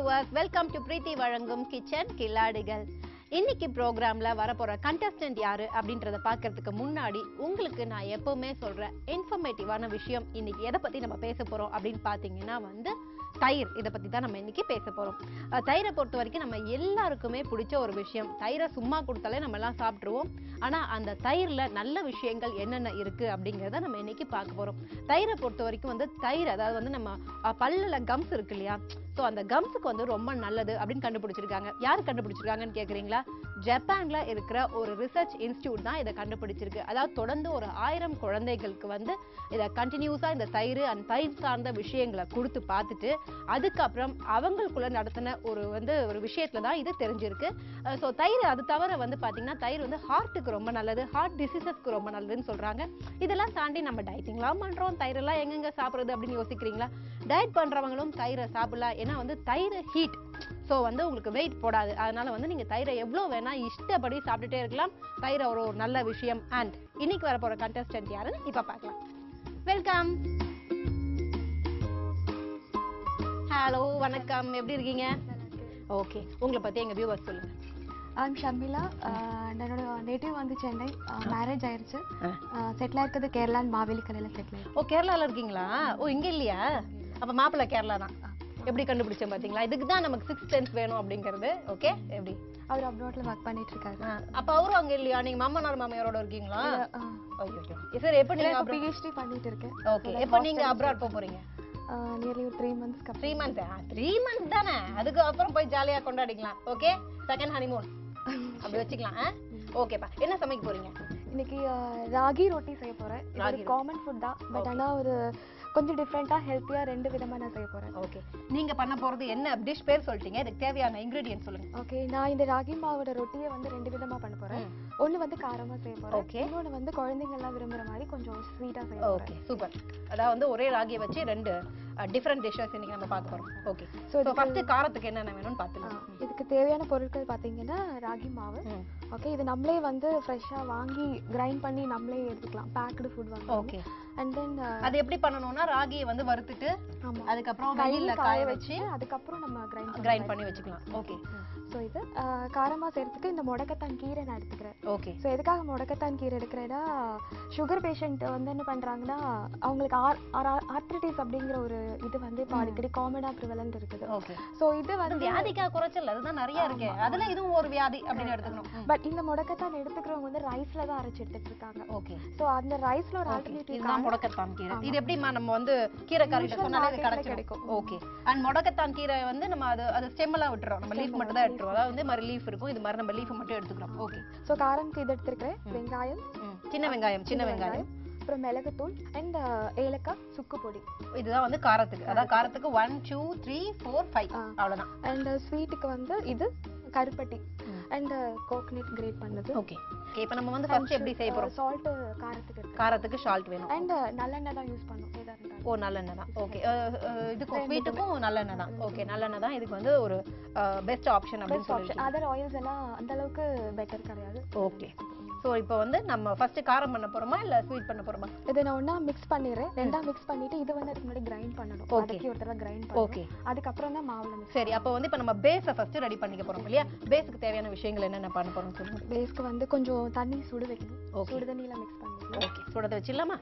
Viewers welcome to Preethi வழங்கும் kitchen கில்லாடிகள் இன்னைக்கு ப்ரோக்ராம்ல வரப்போற கண்டஸ்டன்ட் யாரு அப்படின்றத பார்க்கறதுக்கு முன்னாடி உங்களுக்கு நான் எப்பவுமே சொல்ற இன்ஃபர்மேட்டிவான விஷயம் இன்னைக்கு எதை பத்தி நம்ம பேச போறோம் அப்படின்னு பாத்தீங்கன்னா வந்து தயிர் இதை பத்தி தான் நம்ம இன்னைக்கு பேச போறோம் அஹ் தயிரை பொறுத்த வரைக்கும் நம்ம எல்லாருக்குமே பிடிச்ச ஒரு விஷயம் தயிரை சும்மா கொடுத்தாலே நம்ம எல்லாம் சாப்பிட்ருவோம் ஆனா அந்த தயிர்ல நல்ல விஷயங்கள் என்னென்ன இருக்கு அப்படிங்கறத நம்ம இன்னைக்கு பார்க்க போறோம் தயிரை பொறுத்த வரைக்கும் வந்து தயிர் அதாவது வந்து நம்ம அஹ், பல்லுல கம்ஸ் இருக்கு இல்லையா ஸோ அந்த கம்ஸுக்கு வந்து ரொம்ப நல்லது அப்படின்னு கண்டுபிடிச்சிருக்காங்க யார் கண்டுபிடிச்சிருக்காங்கன்னு கேக்குறீங்களா ஜப்பான்ல இருக்கிற ஒரு ரிசர்ச் இன்ஸ்டியூட் தான் இதை கண்டுபிடிச்சிருக்கு அதாவது தொடர்ந்து ஒரு ஆயிரம் குழந்தைகளுக்கு வந்து இதை கண்டினியூஸா இந்த தயிர் அண்ட் தயிர் சார்ந்த விஷயங்களை கொடுத்து பார்த்துட்டு அதுக்கப்புறம் அவங்களுக்குள்ள நடத்தின ஒரு வந்து ஒரு விஷயத்துல தான் இது தெரிஞ்சிருக்கு ஸோ தயிர் அது தவிர வந்து பாத்தீங்கன்னா தயிர் வந்து ஹார்ட்டுக்கு ரொம்ப நல்லது ஹார்ட் டிசீசஸ்க்கு ரொம்ப நல்லதுன்னு சொல்றாங்க இதெல்லாம் தாண்டி நம்ம டயட்டிங்லாம் பண்றோம் தயிரெல்லாம் எங்கெங்க சாப்பிடுறது அப்படின்னு யோசிக்கிறீங்களா டயட் பண்றவங்களும் தயிரை சாப்பிடலாம் ஏன்னா வந்து தயிர் ஹீட் ஸோ வந்து உங்களுக்கு வெயிட் போடாது அதனால வந்து நீங்க தயிரை எவ்வளோ வேணா இஷ்டப்படி சாப்பிட்டுட்டே இருக்கலாம் தயிர் ஒரு ஒரு நல்ல விஷயம் அண்ட் இன்னைக்கு வர போற கண்டஸ்டன்ட் யாருன்னு இப்ப பார்க்கலாம் வெல்கம் ஹலோ வணக்கம் எப்படி இருக்கீங்க ஓகே உங்களை பத்தி எங்க வியூவர்ஸ் சொல்லுங்க ஐம் ஷர்மிளா அண்ட் என்னோட நேட்டிவ் வந்து சென்னை மேரேஜ் ஆயிருச்சு செட்டில் இருக்கிறது கேரளா அண்ட் மாவேலி கலையில் செட்டில் ஆயிருக்கு ஓ கேரளால இருக்கீங்களா ஓ இங்க இல்லையா அப்ப மாப்பிள்ளை கேரளா தான் எப்படி கண்டுபிடிச்சேன் பாத்தீங்களா இதுக்கு தான் நமக்கு சிக்ஸ் டென்த் வேணும் அப்படிங்கிறது ஓகே எப்படி அவர் அப்ராட்ல ஒர்க் பண்ணிட்டு இருக்காரு ஆ, அப்ப அவரும் அங்க இல்லையா நீங்க மாமனார் மாமியாரோட இருக்கீங்களா ஐயோ சரி எப்ப நீங்க இப்போ பிஹெச்டி பண்ணிட்டு இருக்கேன் ஓகே எப்ப நீங்க அப்ராட் போக போறீங்க நியர்லி ஒரு த்ரீ மந்த்ஸ்க்கு த்ரீ மந்த் த்ரீ மந்த்ஸ் தானே அதுக்கு அப்புறம் போய் ஜாலியா கொண்டாடிக்கலாம் ஓகே செகண்ட் ஹனிமூன் அப்படி வச்சுக்கலாம் ஓகேப்பா என்ன சமைக்க போறீங்க இன்னைக்கு அஹ், ராகி ரொட்டி செய்ய போறேன் இது ராகி ஒரு ரொட்டி. காமன் ஃபுட் தான் பட் ஆனா ஒரு கொஞ்சம் டிஃப்ரெண்டா ஹெல்த்தியா ரெண்டு விதமா நான் செய்ய போறேன் ஓகே நீங்க பண்ண போறது என்ன டிஷ் பேர் சொல்லிட்டீங்க இதுக்கு தேவையான இன்கிரீடியன்ட் சொல்லுங்க ஓகே நான் இந்த ராகி மாவோட ரொட்டியை வந்து ரெண்டு விதமா பண்ண போறேன் ம். ஒண்ணு வந்து காரமா செய்ய போறேன் Okay. இன்னொன்னு வந்து குழந்தைங்க எல்லாம் விரும்புற மாதிரி கொஞ்சம் ஸ்வீட்டா செய்ய போறேன் ஓகே சூப்பர் அதாவது வந்து ஒரே ராகியை வச்சு ரெண்டு டிஃப்ரெண்ட் டிஷ்ஷஸ் இன்னைக்கு நம்ம பார்க்க போறோம் ஓகே So, ஸோ இதுக்கு- ஃபர்ஸ்ட் காரத்துக்கு என்னென்ன வேணும்னு ஆ, பார்த்துக்கலாம் இதுக்கு தேவையான பொருட்கள் பாத்தீங்கன்னா ராகி மாவு ம். ஓகே இது நம்மளே வந்து ஃப்ரெஷ்ஷா வாங்கி கிரைண்ட் பண்ணி நம்மளே எடுத்துக்கலாம் பேக்டு ஃபுட் வாங்க ஓகே அண்ட் தென் அது எப்படி பண்ணணும்னா ராகியை வந்து வறுத்துட்டு ஆமா அதுக்கப்புறம் கழுவி வெயில்ல காய வச்சு அதுக்கப்புறம் நம்ம கிரைண்ட் கிரைண்ட் பண்ணி வச்சுக்கலாம் ஓகே ஸோ இது ஆ, காரமா செய்யறதுக்கு இந்த முடக்கத்தான் கீரை நான் எடுத்துக்கிறேன் ஓகே ஸோ எதுக்காக முடக்கத்தான் கீரை எடுக்கிறேன்னா சுகர் பேஷண்ட் வந்து என்ன பண்றாங்கன்னா அவங்களுக்கு ஆர்த்ரிட்டிஸ் அப்படிங்கிற ஒரு இது வந்து இப்போ அடிக்கடி காமனா ப்ரிவலண்ட் இருக்குது ஓகே ஸோ இது அது வந்து வியாதிக்கா குறைச்சல் அதுதான் நிறைய இருக்கு அதுல இதுவும் ஒரு வியாதி அப்படின்னு எடுத்துக்கணும் பட் இந்த முடக்கத்தான் எடுத்துக்கிறவங்க வந்து ரைஸ்ல தான் அரைச்சு எடுத்துட்டு இருக்காங்க ஓகே ஸோ அந்த ரைஸ்ல ஒரு இதுதான் ஆல்டர்னேட்டிவ் முடக்கத்தான் கீரை இது எப்படிமா நம்ம வந்து கீரை கறிட்ட Usual சொன்னாலே இது market ல கிடைச்சிடும் கிடைக்கும். ஓகே அண்ட் முடக்கத்தான் கீரை வந்து நம்ம அது அது ஸ்டெம் எல்லாம் விட்டுறோம் நம்ம லீஃப் மட்டும் தான் எடுத்துறோம் அதாவது வந்து மாதிரி லீஃப் இருக்கும் இது மாதிரி நம்ம லீஃப் மட்டும் எடுத்துக்கிறோம் ஓகே ஸோ காரம்க்கு இது எடுத்துருக்கிறேன் வெங்காயம் சின்ன வெங்காயம் சின்ன வெங்காயம் அப்புறம் மிளகுத்தூள் அண்ட் ஏலக்காய் சுக்கு பொடி இதுதான் வந்து காரத்துக்கு அதான் காரத்துக்கு one two three four five ஆ. அவ்வளவுதான் அண்ட் ஸ்வீட்டுக்கு வந்து இது கருப்பட்டி ம். அண்ட் கோகனட் கிரேட் பண்ணது ஓகே ஓகே இப்போ நம்ம வந்து ஃபர்ஸ்ட் எப்படி செய்ய போறோம் சால்ட் காரத்துக்கு இருக்கு காரத்துக்கு ஷால்ட் வேணும் அண்ட் நல்லெண்ணெய் தான் யூஸ் பண்ணும் எதா இருந்தாலும் ஓ நல்லெண்ணெய் தான் ஓகே இதுக்கும் ஸ்வீட்டுக்கும் நல்லெண்ணெய் தான் ஓகே நல்லெண்ணெய் தான் இதுக்கு வந்து ஒரு பெஸ்ட் ஆப்ஷன் அப்படின்னு பெஸ்ட் ஆப்ஷன் சொல்லி அதர் ஆயில்ஸ் எல்லாம் அந்த அளவுக்கு பெட்டர் கிடையாது ஓகே ஸோ இப்போ வந்து நம்ம ஃபர்ஸ்ட் காரம் பண்ண போறோமா இல்ல ஸ்வீட் பண்ண போறோமா இதை நான் ஒண்ணா மிக்ஸ் பண்ணிடுறேன் ரெண்டா மிக்ஸ் பண்ணிட்டு இது வந்து அதுக்கு முன்னாடி கிரைண்ட் பண்ணணும் Okay. வதக்கி ஒரு தடவை கிரைண்ட் ஓகே பண்ணணும் அதுக்கப்புறம் தான் மாவுல மிக்ஸ் சரி அப்போ வந்து இப்போ நம்ம பேஸை ஃபர்ஸ்ட் ரெடி பண்ணிக்க போறோம் இல்லையா பேஸுக்கு தேவையான விஷயங்கள் என்னென்ன பண்ண போறோம் சொல்லுங்க பேஸ்க்கு வந்து கொஞ்சம் தண்ணி சுடு வைக்கணும் Okay. சுடு தண்ணியில மிக்ஸ் பண்ணிக்கலாம் ஓகே சுடத்தை வச்சிடலாமா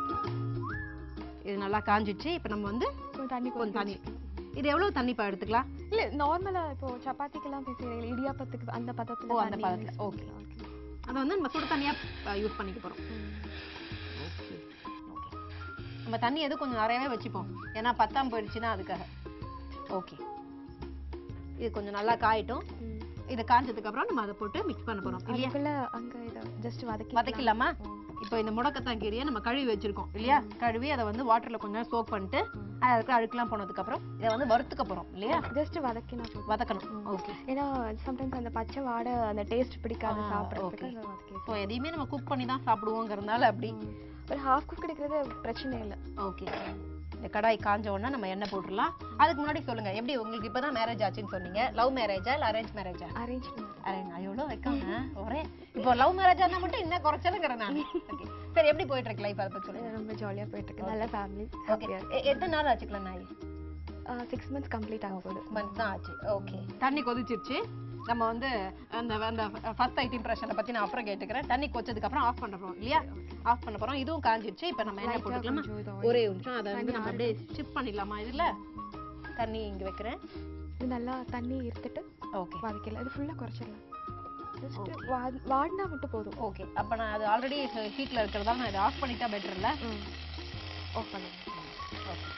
இது நல்லா காஞ்சிச்சு இப்போ நம்ம வந்து கொஞ்சம் தண்ணி கொஞ்சம் கொஞ்சம் தண்ணி இது எவ்வளவு தண்ணி இப்போ எடுத்துக்கலாம் இல்ல நார்மலா இப்போ சப்பாத்திக்கெல்லாம் பேசுறீங்க இடியாப்பத்துக்கு அந்த பதத்துல ஓ, அந்த தண்ணி பதத்துல. mix Okay. பண்ணிக்கலாம். அதை வந்து நம்ம சுடு தண்ணியா யூஸ் பண்ணிக்க போறோம் ம். ஓகே நம்ம தண்ணி எது கொஞ்சம் நிறையவே வச்சுப்போம் ஏன்னா பத்தாம் போயிடுச்சுன்னா அதுக்காக ஓகே இது கொஞ்சம் நல்லா காயட்டும் ம். இது காஞ்சதுக்கு அப்புறம் நம்ம அதை போட்டு மிக்ஸ் பண்ண போறோம் இல்லையா அதுக்குள்ள அங்க இத ஜஸ்ட் வதக்கி வதக்கிடலாமா இப்போ இந்த முடக்கத்தான் கீரையை நம்ம கழுவி வச்சிருக்கோம் இல்லையா கழுவி அதை வந்து வாட்டர்ல கொஞ்சம் நேரம் சோக் பண்ணிட்டு அது அதுக்கு அழுக்கெல்லாம் போனதுக்கு அப்புறம் இதை வந்து வறுத்துக்க போறோம் இல்லையா ஜஸ்ட் வதக்கினா போதும் வதக்கணும் ஓகே ஏன்னா சம்டைம்ஸ் அந்த பச்சை வாடை அந்த டேஸ்ட் பிடிக்காது ஆ, சாப்பிடுறதுக்கு okay. அதை வதக்கி ஸோ எதையுமே நம்ம குக் பண்ணி தான் சாப்பிடுவோங்கிறதுனால அப்படி ம். ஒரு ஹாஃப் குக் எடுக்கிறது பிரச்சனை இல்லை ஓகே இந்த கடாய் காஞ்ச உடனே நம்ம எண்ணெய் போட்டுடலாம் அதுக்கு முன்னாடி சொல்லுங்க எப்படி உங்களுக்கு இப்பதான் மேரேஜ் ஆச்சுன்னு சொன்னீங்க லவ் மேரேஜா இல்ல அரேஞ்ச் மேரேஜா அரேஞ்ச் அரேஞ்ச் எவ்வளோ வைக்காம ஒரே இப்போ லவ் மேரேஜா இருந்தா மட்டும் இன்னும் குறைச்சலுங்கிறேன் நான் ஓகே சரி எப்படி போயிட்டு இருக்கு லைஃப் அதை பத்தி சொல்லுங்க ரொம்ப ஜாலியா போயிட்டு இருக்கு நல்ல ஃபேமிலி ஓகே எத்தனை நாள் ஆச்சுக்கலாம் நாய் சிக்ஸ் மந்த்ஸ் கம்ப்ளீட் ஆக போகுது மந்த் தான் ஆச்சு ஓகே தண்ணி கொதிச்சிருச்சு நம்ம வந்து அந்த அந்த ஃபர்ஸ்ட் ஐட் இம்ப்ரெஷனை பத்தி நான் அப்புறம் கேட்டுக்கிறேன் தண்ணி கொச்சதுக்கு அப்புறம் ஆஃப் பண்ண போறோம் இல்லையா ஆஃப் பண்ண போறோம் இதுவும் காஞ்சிருச்சு இப்போ நம்ம என்ன Light ஆ போட்டுக்கலாமா கொஞ்சம் இது oil. ஒரே ஒரு நிமிஷம் அதை வந்து நம்ம அப்படியே ஷிஃப்ட் பண்ணிடலாமா இதுல தண்ணி இங்க வைக்கிறேன் இது நல்லா தண்ணி இருத்துட்டு ஓகே வதக்கல இது ஃபுல்லாக குறைச்சிடலாம் ஜஸ்ட் வாடினா மட்டும் போதும் ஓகே அப்ப நான் அது ஆல்ரெடி ஹீட்ல இருக்கிறதால நான் இதை ஆஃப் பண்ணிட்டா பெட்டர் இல்ல ம் ஆஃப் பண்ணுங்க ஓகே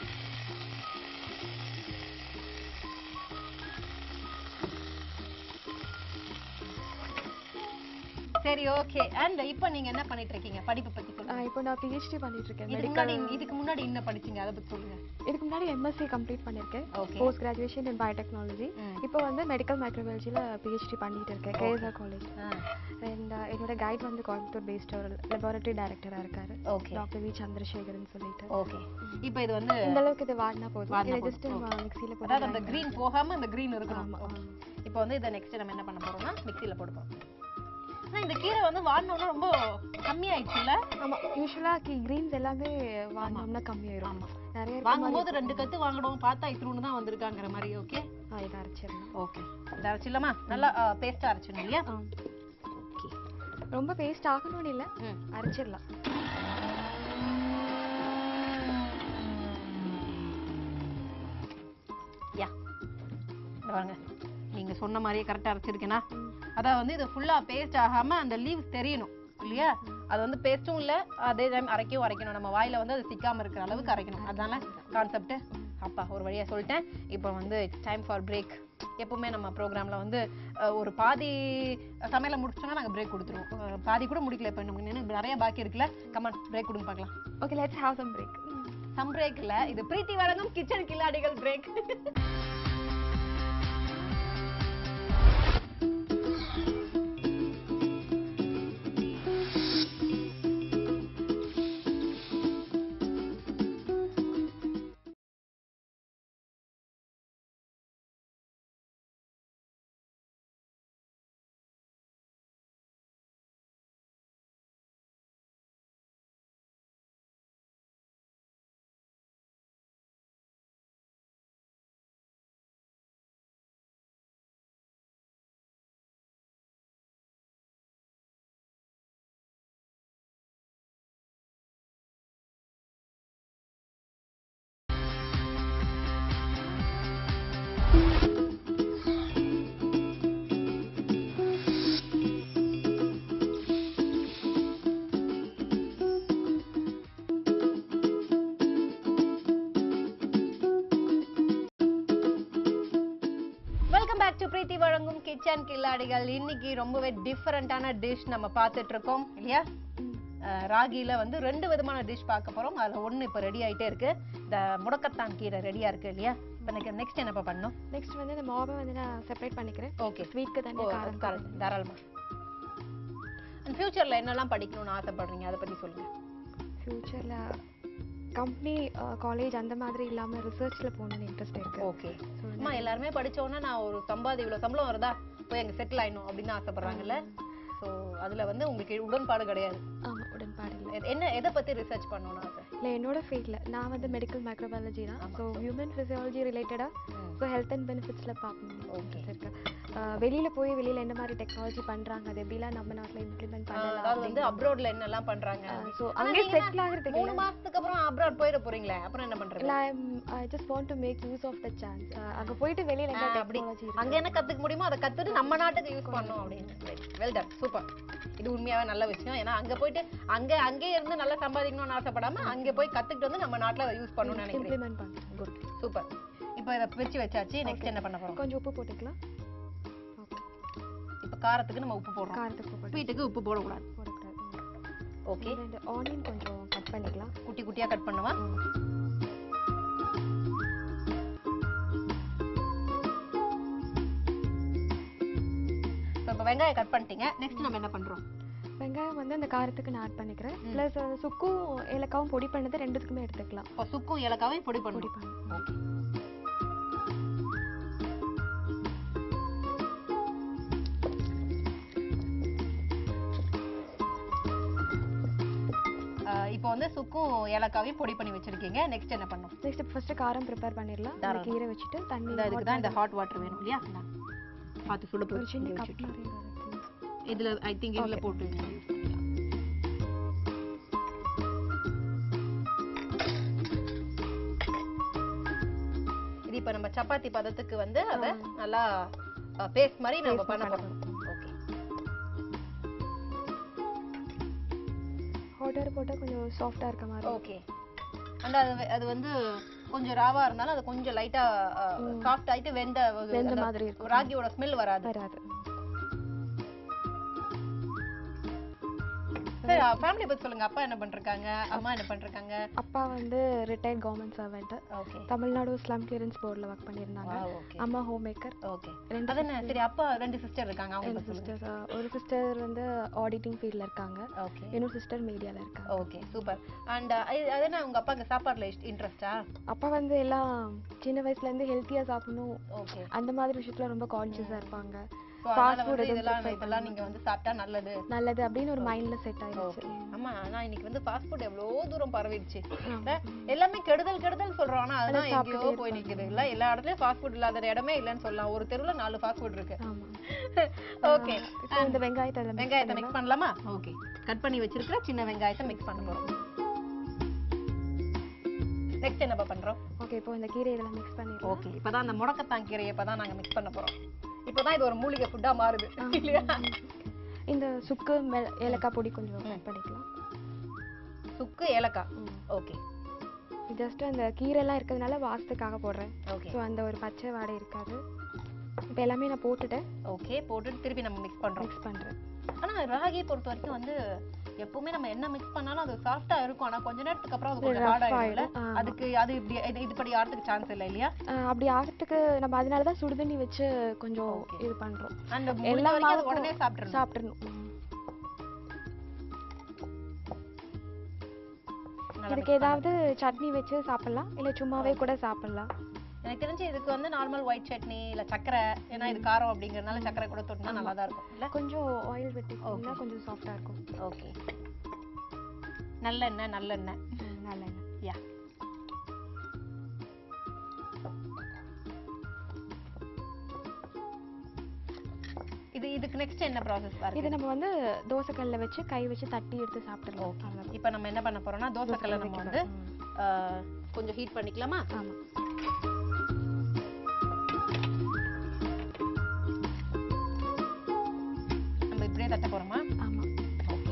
சரி ஓகே அண்ட் இப்போ நீங்க என்ன பண்ணிட்டு இருக்கீங்க படிப்பு பத்தி சொல்லுங்க ஆஹ் இப்போ நான் பிஹெச்டி பண்ணிட்டு இருக்கேன் இதுக்கு மெடிக்கல் முன்னாடி இதுக்கு முன்னாடி என்ன படிச்சீங்க அதை பத்தி சொல்லுங்க இதுக்கு முன்னாடி எம்எஸ்சி கம்ப்ளீட் பண்ணியிருக்கேன் okay post graduation in biotechnology இப்போ வந்து மெடிக்கல் மைக்ரோபயாலஜியில் பிஹெச்டி பண்ணிட்டு இருக்கேன் கேஎஸ்ஆர் காலேஜ் அண்ட் என்னோட கைட் வந்து கோயம்புத்தூர் பேஸ்ட் ஒரு லெபார்டரி டைரக்டராக இருக்காரு ஓகே டாக்டர் வி சந்திரசேகரன் சொல்லிட்டு ஓகே இப்போ இது வந்து இந்த அளவுக்கு இது வாடினா போதும் வாடினா இதை போதும். ஜஸ்ட் மிக்சியில் போட்டு அதாவது அந்த green போகாம அந்த green இருக்கணும் ஆமா, Okay. இப்போ வந்து இதை நெக்ஸ்ட் நம்ம என்ன பண்ண போறோம்னா மிக்ஸில போட போறோம் ஆனா இந்த கீரை வந்து வாடினோம்னா ரொம்ப கம்மியாயிடுச்சுல்ல ஆமாம் யூஸ்வலாக கிரீன்ஸ் எல்லாமே வாங்கினோம்னா கம்மியாயிரும் ஆமா நிறைய இருக்க வாங்கும்போது ரெண்டு கத்து வாங்கணும் பார்த்தா இத்தினு தான் வந்திருக்காங்கிற மாதிரி ஓகே ஆ, இதை அரைச்சிடலாம் ஓகே இதை அரைச்சிடலாமா நல்லா பேஸ்டா அரைச்சிடணும் இல்லையா ஆ. ஓகே ரொம்ப பேஸ்ட் ஆகணும்னு இல்லை ம் அரைச்சிடலாம் யா இந்த பாருங்க நீங்க சொன்ன மாதிரியே கரெக்டா அரைச்சிருக்கேனா ம். அதான் வந்து இது ஃபுல்லா பேஸ்ட் ஆகாம அந்த லீவ்ஸ் தெரியணும் இல்லையா அது வந்து பேஸ்ட்டும் இல்ல அதே டைம் அரைக்கவும் அரைக்கணும் நம்ம வாயில வந்து அது சிக்காம இருக்கிற அளவுக்கு அரைக்கணும் அதான கான்செப்ட் அப்பா ஒரு வழியா சொல்லிட்டேன் இப்போ வந்து இட்ஸ் டைம் ஃபார் பிரேக் எப்பவுமே நம்ம ப்ரோக்ராம்ல வந்து அஹ், ஒரு பாதி சமையலை முடிச்சோம்னா நாங்க பிரேக் கொடுத்துருவோம் அஹ், பாதி கூட முடிக்கல இப்போ நமக்கு இன்னும் நிறைய பாக்கி இருக்குல்ல கமான் பிரேக் கொடுங்க பார்க்கலாம் okay let's have some break some break இல்ல இது பிரீத்தி வழங்கும் கிச்சன் கில்லாடிகள் break welcome back to Preethi வழங்கும் கிச்சன் கில்லாடிகள் இன்னைக்கு ரொம்பவே டிஃபரெண்டான டிஷ் நம்ம பார்த்துட்டு இருக்கோம் இல்லையா அஹ், ராகில வந்து ரெண்டு விதமான டிஷ் பார்க்க போறோம் அதுல ஒண்ணு இப்போ ரெடி ஆயிட்டே இருக்கு இந்த முடக்கத்தான் கீரை ரெடியா இருக்கு இல்லையா இப்போ எனக்கு நெக்ஸ்ட் என்னப்பா பண்ணணும் நெக்ஸ்ட் வந்து இந்த மாவை வந்து நான் செப்பரேட் பண்ணிக்கிறேன் ஓகே ஸ்வீட்க்கு தனி காரம் தாராளமா ஃபியூச்சர்ல என்னெல்லாம் படிக்கணும்னு ஆசைப்படுறீங்க அதை பத்தி சொல்லுங்க ஃப்யூச்சரில் கம்பெனி காலேஜ் அந்த மாதிரி இல்லாமல் ரிசர்ச்சில் போகணும்னு இன்ட்ரெஸ்ட் இருக்கு ஓகே So, அம்மா எல்லாருமே படிச்ச உடனே நான் ஒரு சம்பாதி இவ்வளவு சம்பளம் வருதா போய் அங்க செட்டில் ஆயிடணும் அப்படின்னு ஆசைப்படுறாங்கல்ல ஸோ அதுல வந்து உங்களுக்கு உடன்பாடு கிடையாது ஆமா உடன்பாடு இல்லை எ- என்ன எதை பத்தி ரிசர்ச் பண்ணணும்னு ஆசை இல்லை என்னோட ஃபீல்டில் நான் வந்து மெடிக்கல் மைக்ரோபாலஜி தான் ஆமா. ஸோ ஹியூமன் ஃபிசியாலஜி ரிலேட்டடாக ம். ஸோ ஹெல்த் அண்ட் பெனிஃபிட்ஸில் பார்க்கணும் Okay. interest இருக்கு வெளியில் போய் வெளியில் என்ன மாதிரி டெக்னாலஜி பண்ணுறாங்க அது எப்படிலாம் நம்ம நாட்டில் இம்ப்ளிமெண்ட் ஆஹ் அதாவது பண்ணலாம் வந்து அப்ராட்ல என்னெல்லாம் பண்றாங்க ஸோ ஆனா அங்கே நீங்க செட்டில் ஆகிறதுக்கு மூணு மாசத்துக்கு அப்புறம் அப்ராட் போயிட போறீங்களே அப்புறம் என்ன பண்றது இல்லை I just want to make use of the chance அங்கே போயிட்டு வெளியில் என்ன ஆஹ் அப்படி டெக்னாலஜி அங்க என்ன கத்துக்க முடியுமோ அதை கத்துட்டு நம்ம நாட்டுக்கு யூஸ் பண்ணணும் அப்படின்னு வெல் டன் சூப்பர் இது உண்மையாவே நல்ல விஷயம் ஏன்னா அங்க போயிட்டு அங்க அங்கே இருந்து நல்லா சம்பாதிக்கணும்னு ஆசைப்படாம அங்க போய் கத்துக்கிட்டு வந்து நம்ம நாட்டுல யூஸ் பண்ணணும்னு நினைக்கிறேன் இம்ப்ளிமெண்ட் பண்ணுறேன் குட் சூப்பர் இப்போ இதை பிரிச்சு வச்சாச்சு நெக்ஸ்ட் என்ன பண்ண போறோம் கொஞ்சம் உப்பு போட்டுக்கலாம் ஓகே இப்போ காரத்துக்கு நம்ம உப்பு போடுறோம் காரத்துக்கு உப்பு போட்டு ஸ்வீட்டுக்கு உப்பு போடக்கூடாது போடக்கூடாது ஓகே ரெண்டு ஆனியன் கொஞ்சம் கட் பண்ணிக்கலாம் குட்டி குட்டியா கட் பண்ணுவா இப்போ வெங்காயம் கட் பண்ணிட்டீங்க நெக்ஸ்ட் நம்ம என்ன பண்றோம் வெங்காயம் வந்து அந்த காரத்துக்கு நான் ஆட் பண்ணிக்கிறேன் ம். ப்ளஸ் சுக்கும் ஏலக்காவும் பொடி பண்ணது ரெண்டுத்துக்குமே எடுத்துக்கலாம் இப்போ சுக்கும் ஏலக்காவையும் பொடி பொடி பண்ணுவோம் பண்ணி ஓகே இப்போ வந்து சுக்கும் ஏலக்காவையும் பொடி பண்ணி வச்சிருக்கீங்க நெக்ஸ்ட் என்ன பண்ணும் நெக்ஸ்ட் ஃபர்ஸ்ட் காரம் ப்ரிப்பேர் பண்ணிடலாம் இந்த தாராளம். கீரை வச்சுட்டு தண்ணி இந்த இதுக்கு தான் இந்த ஹாட் வாட்டர் வேணும் இல்லையா இந்தா. பார்த்து சுட ஒரு போட்டு சின்ன இங்க கப் வச்சுட்டு. மாதிரி இருக்கு. இதுல ஐ திங்க் இதுல Okay. போட்டு use பண்ணிக்கலாம். இது இப்ப நம்ம சப்பாத்தி பதத்துக்கு வந்து அத நல்லா பேஸ்ட் மாதிரி நம்ம Paste பண்ண பண்ண போறோம் ஓகே ஹாட் வாட்டர் போட்டால் கொஞ்சம் சாஃப்டாக இருக்க மாதிரி ஓகே அண்ட் அது அது வந்து கொஞ்சம் ராவா இருந்தாலும் அது கொஞ்சம் லைட்டா சாஃப்ட் ஆயிட்டு வெந்த ஒரு- வெந்த அந்த மாதிரி இருக்கும். ராகியோட ஸ்மெல் வராது வராது சரி ஃபேமிலி பத்தி சொல்லுங்க அப்பா என்ன பண்றாங்க அம்மா என்ன பண்றாங்க அப்பா வந்து retired government servant okay Tamil Nadu slum clearance போர்டில் ஒர்க் பண்ணியிருந்தாங்க ஓகே அம்மா ஹோம் மேக்கர் ஓகே ரெண்டு அதானே சரி அப்பா ரெண்டு சிஸ்டர் இருக்காங்க அவங்க ரெண்டு பத்தி சொல்லுங்க சிஸ்டர்ஸ் ஒரு சிஸ்டர் வந்து ஆடிட்டிங் ஃபீல்டில் இருக்காங்க ஓகே இன்னொரு சிஸ்டர் மீடியாவில் இருக்காங்க ஓகே சூப்பர் அண்ட் அது என்ன உங்க அப்பாக்கு சாப்பாடுல இன்ட்ரெஸ்டா அப்பா வந்து எல்லாம் சின்ன வயசுலேருந்து ஹெல்த்தியாக சாப்பிடணும் ஓகே அந்த மாதிரி விஷயத்துல ரொம்ப கான்ஷியஸாக இருப்பாங்க சோ Fast அதனால food வந்து எதுவும் இதெல்லாம் prefer இதெல்லாம் நீங்க வந்து சாப்பிட்டா நல்லது நல்லது அப்படின்னு ஒரு மைண்டில் செட் ஆயிடுச்சு ஓகே ஆமா ஆனா இன்னைக்கு வந்து ஃபாஸ்ட் ஃபுட் எவ்வளவு தூரம் பரவிடுச்சு ஆமா. இல்ல? எல்லாமே கெடுதல் கெடுதல் சொல்றோம் ஆனா அதுதான் ஆனா எங்கேயோ சாப்பிட்டுட்டே போய் நிக்குது இல்ல எல்லா இடத்துலயும் ஃபாஸ்ட் ஃபுட் இல்லாத இடமே இல்லைன்னு சொல்லலாம் ஒரு தெருவுல நாலு ஃபாஸ்ட் ஃபுட் இருக்கு ஆமா ஓகே இப்போ இந்த வெங்காயத்தை அதில் வெங்காயத்தை மிக்ஸ் பண்ணலாமா ஓகே கட் பண்ணி வச்சிருக்கிற சின்ன வெங்காயத்தை மிக்ஸ் பண்ண போறோம் நெக்ஸ்ட் என்னப்பா பண்றோம் ஓகே இப்போ இந்த கீரை இதெல்லாம் மிக்ஸ் பண்ணிடலாம் ஓகே இப்பதான் அந்த முடக்கத்தான் கீரையை இப்பதான் நாங்க மிக்ஸ் பண்ண போறோம் இப்பதான் இது ஒரு மூலிகை ஃபுட்டா மாறுது இல்லையா இந்த சுக்கு மெ- ஏலக்காய் பொடி கொஞ்சம் ஆட் பண்ணிக்கலாம் சுக்கு ஏலக்காய் ஓகே ஜஸ்ட் அந்த கீரைலாம் இருக்கிறதுனால வாசத்துக்காக போடுறேன் ஓகே ஸோ அந்த ஒரு பச்சை வாடை இருக்காது இப்போ எல்லாமே நான் போட்டுட்டேன் ஓகே போட்டுட்டு திருப்பி நம்ம மிக்ஸ் பண்றோம் மிக்ஸ் பண்ணுறேன் ஆனா ராகி பொறுத்த வரைக்கும் வந்து எப்பவுமே நம்ம என்ன மிக்ஸ் பண்ணாலும் அது சாஃப்டா இருக்கும் ஆனா கொஞ்ச நேரத்துக்கு அப்புறம் அது கொஞ்சம் ஹார்ட் ஆயிடும்ல ஆயிடும் ஆ. அதுக்கு அது இப்படி இது இதுபடி ஆறதுக்கு சான்ஸ் இல்ல இல்லையா ஆஹ் அப்படி ஆகிறதுக்கு நம்ம அதனால தான் சுடுதண்ணி வச்சு கொஞ்சம் Okay. இது பண்ணுறோம் அந்த எல்லா எல்லா வரைக்கும் அது மாவுக்கும் உடனே சாப்பிட்டுறணும் சாப்பிட்றணும் நல்லா இதுக்கு ஏதாவது சட்னி வச்சு சாப்பிடலாம் இல்லை சும்மாவே கூட சாப்பிடலாம் எனக்கு தெரிஞ்சு இதுக்கு வந்து நார்மல் ஒயிட் சட்னி இல்ல சக்கரை ஏன்னா இது காரம் அப்படிங்கறதுனால சக்கரை கூட தொட்டினா நல்லா தான் இருக்கும் இல்ல கொஞ்சம் ஆயில் விட்டுக்கிட்டீங்கன்னா கொஞ்சம் சாஃப்டாக இருக்கும் ஓகே நல்லெண்ணெய் நல்லெண்ணெய் ம், நல்லெண்ணெய் யா இது இதுக்கு நெக்ஸ்ட் என்ன ப்ராசஸ் இது பாருங்க நம்ம வந்து தோசைக்கல்ல வச்சு கை வச்சு தட்டி எடுத்து சாப்பிட்டுருவோம் ஓகே இப்போ நம்ம என்ன பண்ண போறோம்னா தோசைக்கல்ல நம்ம வந்து ஆ, கொஞ்சம் ஹீட் பண்ணிக்கலாமா ஆமா நம்ம இப்படியே தட்ட போறோமா ஆமா ஓகே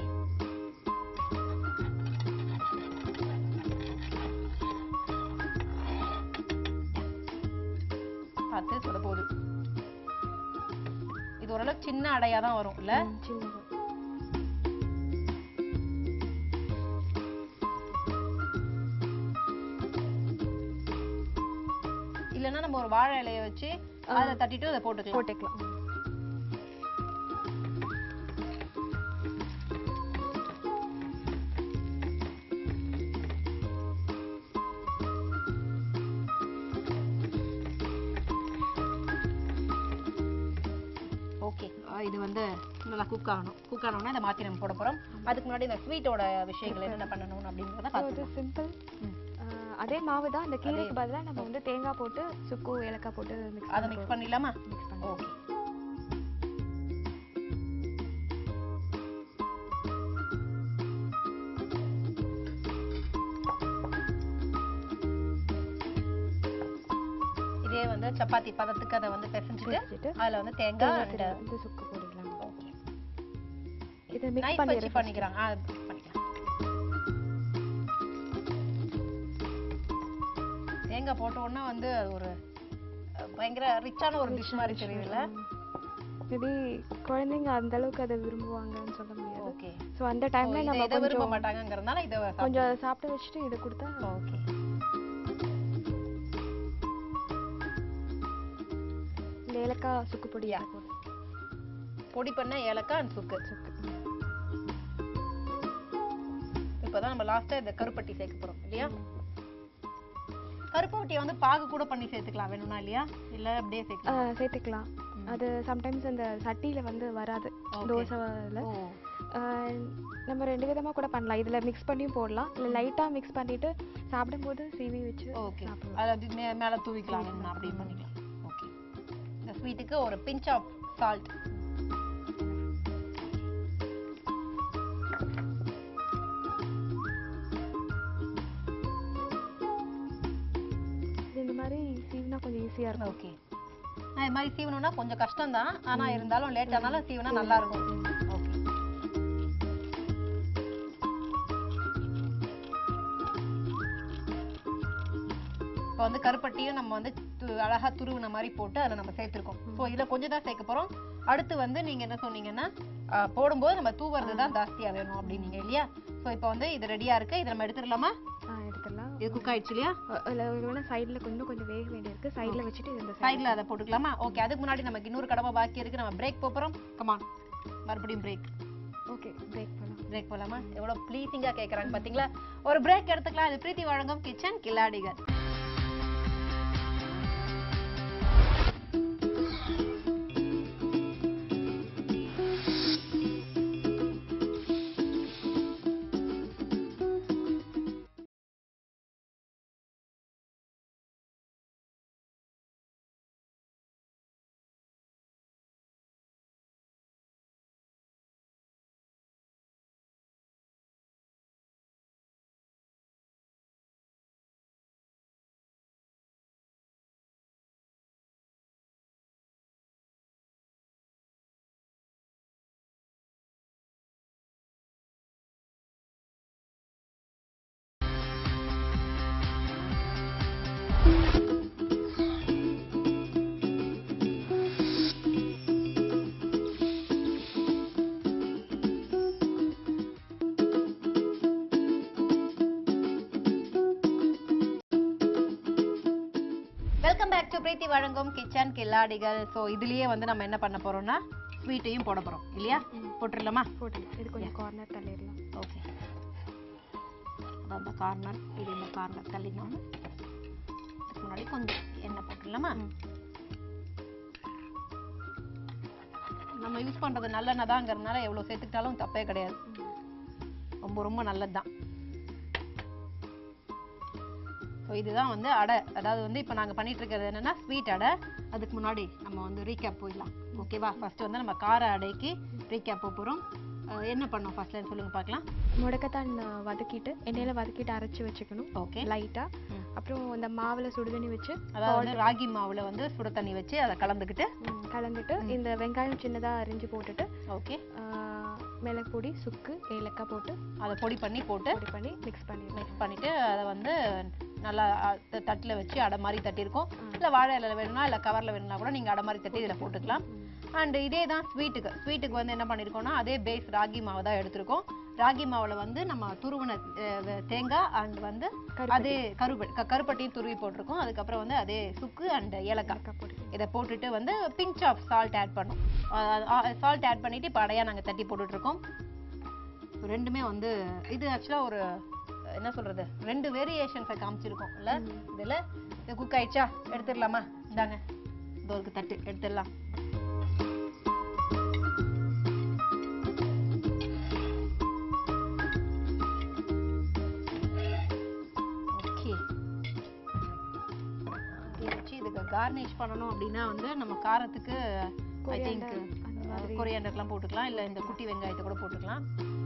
பார்த்து சொல்ல போகுது இது ஓரளவுக்கு சின்ன அடையா தான் வரும் இல்ல ம், சின்னது இல்லைன்னா நம்ம ஒரு வாழை இலைய வச்சு அதை தட்டிட்டு அதை போட்டுக்கலாம் போட்டுக்கலாம் ம். ஓகே இது வந்து நல்லா குக் ஆகணும் குக் ஆனோம்னா இதை மாத்தி நம்ம போட போறோம் அதுக்கு முன்னாடி இந்த ஸ்வீட்டோட விஷயங்கள் என்னென்ன பண்ணணும் அப்படிங்கறத So, பார்த்து இது சிம்பிள் ம். அதே மாவு தான் இந்த கீரைக்கு பதிலா நம்ம வந்து தேங்காய் போட்டு சுக்கு ஏலக்காய் போட்டு மிக்ஸ் அதை மிக்ஸ் பண்ணிடலாமா மிக்ஸ் பண்ணி ஓகே இதே வந்து சப்பாத்தி பதத்துக்கு அதை வந்து பிசைஞ்சிட்டு வச்சுட்டு அதுல வந்து தேங்காய் and இது சுக்கு போட்டுக்கலாம் ஓகே இதை மிக்ஸ் நைஃப் வச்சு பண்ணிடுறேன் பண்ணிக்கிறாங்க ஆ mix பண்ணிக்கலாம் தேங்காய் போட்ட உடனே வந்து அது ஒரு அஹ், பயங்கர ரிச்சான ஒரு டிஷ் மாதிரி தெரியுதுல்ல மேபி குழந்தைங்க அந்த அளவுக்கு அதை விரும்புவாங்கன்னு சொல்ல முடியாது ஓகே ஸோ அந்த டைம்ல இதை நம்ம இதை விரும்ப கொஞ்சம் மாட்டாங்கங்கறதுனால இதை கொஞ்சம் சாப்பிட்டு வச்சுட்டு இதை கொடுத்தா ஓகே இந்த ஏலக்காய் சுக்கு பொடி Yeah. போடு. பொடி பண்ண ஏலக்காய் and சுக்கு சுக்கு இப்போதான் நம்ம லாஸ்டா இந்த கருப்பட்டி சேர்க்க போறோம் இல்லையா கருப்பட்டியை வந்து பாகு கூட பண்ணி சேர்த்துக்கலாம் வேணும்னா இல்லையா இல்ல அப்படியே ஆ, சேர்க்கலாம் சேர்த்துக்கலாம் அது சம்டைம்ஸ் அந்த சட்டியில வந்து வராது Okay. தோசைல ஓ ஆஹ் நம்ம ரெண்டு விதமாக கூட பண்ணலாம் இதில் மிக்ஸ் பண்ணியும் போடலாம் இல்லை லைட்டாக மிக்ஸ் பண்ணிவிட்டு சாப்பிடும்போது சீவி வச்சு ஓகே சாப்பிடலாம் அது அப்படி மே மேலே தூவிக்கலாம் வேணும்னா அப்படி பண்ணிக்கலாம் ஓகே இந்த ஸ்வீட்டுக்கு ஒரு பிஞ்ச் ஆஃப் சால்ட் இது இந்த மாதிரி சீவினா கொஞ்சம் ஈஸியாக இருக்கும் ஓகே இது மாதிரி சீவணும்னா கொஞ்சம் கஷ்டம் தான் ஆனா இருந்தாலும் லேட் ஆனாலும் சீவனா நல்லா இருக்கும் ஓகே இப்போ வந்து கருப்பட்டியும் நம்ம வந்து து- அழகா துருவின மாதிரி போட்டு அதை நம்ம சேர்த்துருக்கோம் ஸோ இதில் கொஞ்சம் தான் சேர்க்க போறோம் அடுத்து வந்து நீங்க என்ன சொன்னீங்கன்னா ஆ, போடும்போது நம்ம தூவுறது தான் ஜாஸ்தியா வேணும் அப்படின்னீங்க இல்லையா ஸோ இப்போ வந்து இது ரெடியா இருக்கு இதை நம்ம எடுத்துடலாமா ஆ எடுத்துடலாம் இது குக் ஆயிடுச்சு இல்லையா இல்லை ஒரு வேணால் சைடில் கொஞ்சம் கொஞ்சம் வேக வேண்டியிருக்கு சைடில் வச்சுட்டு இது இந்த side சைடில் அதை போட்டுக்கலாமா ஓகே அதுக்கு முன்னாடி நமக்கு இன்னொரு கடமை பாக்கி இருக்கு நம்ம பிரேக் போகிறோம் கமான் மறுபடியும் பிரேக் ஓகே பிரேக் பண்ணலாம் பிரேக் போலாமா எவ்வளவு ப்ளீசிங்கா கேக்குறாங்க பாத்தீங்களா ஒரு பிரேக் எடுத்துக்கலாம் இது பிரீத்தி வழங்கும் கிச்சன் கில்லாடிகள் வெல்கம் பேக் டு பிரீத்தி வழங்கும் கிச்சன் கில்லாடிகள் ஸோ இதுலயே வந்து நம்ம என்ன பண்ண போறோம்னா ஸ்வீட்டையும் போட போறோம் இல்லையா போட்டுடலாமா போட்டுடலாம் இது கொஞ்சம் கார்னர் தள்ளிடலாம் ஓகே அந்த கார்னர் இது இந்த கார்னர் தள்ளினோம் இதுக்கு முன்னாடி கொஞ்சம் எண்ணெய் போட்டுடலாமா நம்ம யூஸ் பண்றது நல்லெண்ணெய் தாங்கிறதுனால எவ்வளவு சேர்த்துக்கிட்டாலும் தப்பே கிடையாது ரொம்ப ரொம்ப நல்லதுதான் ஸோ இதுதான் வந்து அடை அதாவது வந்து இப்போ நாங்கள் பண்ணிட்டு இருக்கிறது என்னன்னா ஸ்வீட் அடை அதுக்கு முன்னாடி நம்ம வந்து ரீகேப் போயிடலாம் ஓகேவா ஃபர்ஸ்ட் வந்து நம்ம கார அடைக்கு ரீகேப் போகிறோம் என்ன பண்ணோம் ஃபர்ஸ்ட்ல சொல்லுங்க பார்க்கலாம் முடக்கத்தான் அஹ், வதக்கிட்டு எண்ணெயில் வதக்கிட்டு அரைச்சி வச்சுக்கணும் ஓகே லைட்டாக ம். அப்புறம் இந்த மாவில் சுடுதண்ணி வச்சு அதாவது வந்து ராகி மாவுல வந்து சுட தண்ணி வச்சு அதை கலந்துக்கிட்டு ம், கலந்துட்டு இந்த வெங்காயம் சின்னதாக அரிஞ்சு போட்டுட்டு ஓகே ஆஹ், மிளகு பொடி சுக்கு ஏலக்காய் போட்டு அதை பொடி பண்ணி போட்டு பொடி பண்ணி மிக்ஸ் பண்ணிடுவேன் மிக்ஸ் பண்ணிட்டு அதை வந்து நல்லா அ- த- தட்டுல வச்சு அடை மாதிரி தட்டியிருக்கோம் இல்லை வாழை இலையில வேணும்னா இல்லை கவர்ல வேணும்னா கூட நீங்க அடை மாதிரி தட்டி இதில் போட்டுக்கலாம் அண்ட் இதே தான் ஸ்வீட்டுக்கு ஸ்வீட்டுக்கு வந்து என்ன பண்ணியிருக்கோம்னா அதே பேஸ் ராகி மாவு தான் எடுத்திருக்கோம் ராகி மாவுல வந்து நம்ம துருவின அஹ், வ- தேங்காய் அண்ட் வந்து அதே கருப்ப க- கருப்பட்டியும் துருவி போட்டிருக்கோம் அதுக்கப்புறம் வந்து அதே சுக்கு அண்ட் ஏலக்காய் ஏலக்காய் பொடி இதை போட்டுட்டு வந்து பிஞ்ச் ஆஃப் சால்ட் ஆட் பண்ணோம் சால்ட் ஆட் பண்ணிட்டு இப்போ அடையா நாங்கள் தட்டி போட்டுட்டு இருக்கோம் ரெண்டுமே வந்து இது ஆக்சுவலாக ஒரு என்ன சொல்றது ரெண்டு வேரியேஷன்ஸை காமிச்சிருக்கோம் இல்ல இதுல இது குக் ஆயிடுச்சா எடுத்துடலாமா இந்தாங்க இதோருக்கு தட்டு எடுத்துடலாம் ஓகே வச்சு இதுக்கு கார்னிஷ் பண்ணணும் அப்படின்னா வந்து நம்ம காரத்துக்கு ஐ திங்க் Coriander அந்த மாதிரி. கொரியாண்டர்லாம் போட்டுக்கலாம் இல்லை இந்த குட்டி வெங்காயத்தை கூட போட்டுக்கலாம்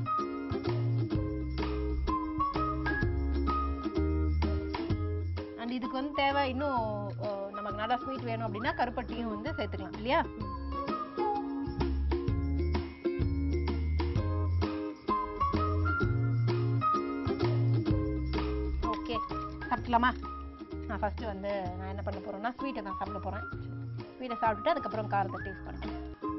அண்ட் இதுக்கு வந்து தேவை இன்னும் அஹ், நமக்கு நல்லா ஸ்வீட் வேணும் அப்படின்னா கருப்பட்டியும் வந்து சேர்த்துக்கலாம் இல்லையா ஓகே சாப்பிடலாமா நான் ஃபர்ஸ்ட் வந்து நான் என்ன பண்ண போறேன்னா ஸ்வீட்டை தான் சாப்பிட போறேன் ஸ்வீட்டை சாப்பிட்டுட்டு அதுக்கப்புறம் காரத்தை டேஸ்ட் பண்ணுறேன்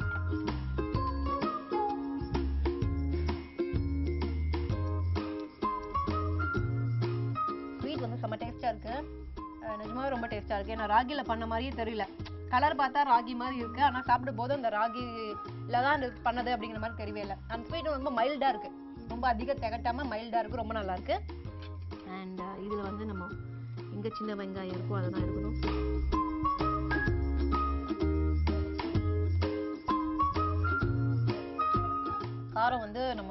ஸ்வீட் வந்து செம்ம டேஸ்ட்டாக இருக்கு அஹ் நிஜமாவே ரொம்ப டேஸ்ட்டாக இருக்கு ஏன்னா ராகில பண்ண மாதிரியே தெரியல கலர் பார்த்தா ராகி மாதிரி இருக்கு ஆனால் சாப்பிடும் போது அந்த ராகில தான் இது பண்ணது அப்படிங்கிற மாதிரி தெரியவே இல்லை அந்த ஸ்வீட் ரொம்ப மைல்டாக இருக்கு ரொம்ப அதிக திகட்டாம மைல்டாக இருக்கு ரொம்ப நல்லா இருக்கு அண்ட் இதில் வந்து நம்ம எங்கே சின்ன வெங்காயம் இருக்கோ அதை தான் எடுக்கணும் காரம் வந்து நம்ம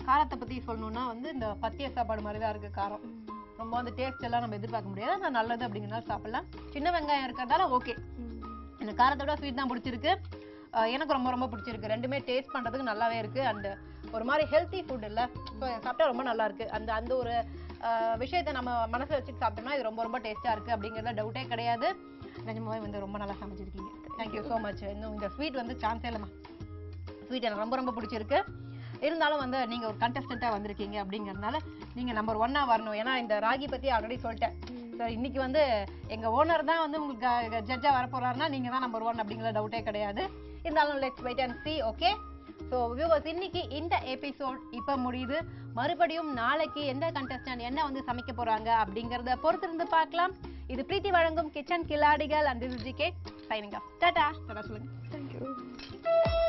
காரத்தை பத்தி சொல்லணும்னா வந்து இந்த பத்திய சாப்பாடு மாதிரி தான் இருக்கு காரம் ரொம்ப வந்து டேஸ்ட் எல்லாம் நம்ம எதிர்பார்க்க முடியாது ஆனால் நல்லது அப்படிங்கிறனால சாப்பிடலாம் சின்ன வெங்காயம் இருக்கிறதால ஓகே எனக்கு காரத்தோட ஸ்வீட் தான் பிடிச்சிருக்கு அஹ் எனக்கு ரொம்ப ரொம்ப பிடிச்சிருக்கு ரெண்டுமே டேஸ்ட் பண்றதுக்கு நல்லாவே இருக்கு அண்ட் ஒரு மாதிரி ஹெல்த்தி ஃபுட் இல்ல ஸோ சாப்பிட்டா ரொம்ப நல்லா இருக்கு அந்த அந்த ஒரு அஹ், விஷயத்தை நம்ம மனசுல வச்சுட்டு சாப்பிட்டோம்னா இது ரொம்ப ரொம்ப டேஸ்டா இருக்கு அப்படிங்கிறதுல டவுட்டே கிடையாது நிஜமாவே வந்து ரொம்ப நல்லா சமைச்சிருக்கீங்க தேங்க்யூ ஸோ மச் இன்னும் இந்த ஸ்வீட் வந்து சான்ஸே இல்லைம்மா ஸ்வீட் எனக்கு ரொம்ப ரொம்ப பிடிச்சிருக்கு இருந்தாலும் வந்து நீங்க ஒரு கண்டஸ்டண்டா வந்திருக்கீங்க அப்படிங்கறதுனால நீங்க நம்பர் ஒன்னா வரணும் ஏன்னா இந்த ராகி பத்தி ஆல்ரெடி சொல்லிட்டேன் சார் இன்னைக்கு வந்து எங்க ஓனர் தான் வந்து உங்களுக்கு ஜட்ஜா வர போறாருன்னா நீங்க தான் நம்பர் ஒன் அப்படிங்கிற டவுட்டே கிடையாது இருந்தாலும் let's wait and see okay so viewers இன்னைக்கு இந்த எபிசோட் இப்போ முடியுது மறுபடியும் நாளைக்கு எந்த கண்டஸ்டன்ட் என்ன வந்து சமைக்க போறாங்க அப்படிங்கறத பொறுத்திருந்து பார்க்கலாம் இது பிரீத்தி வழங்கும் கிச்சன் கில்லாடிகள் and this G K signing off டாடா டாடா சொல்லுங்க தேங்க்யூ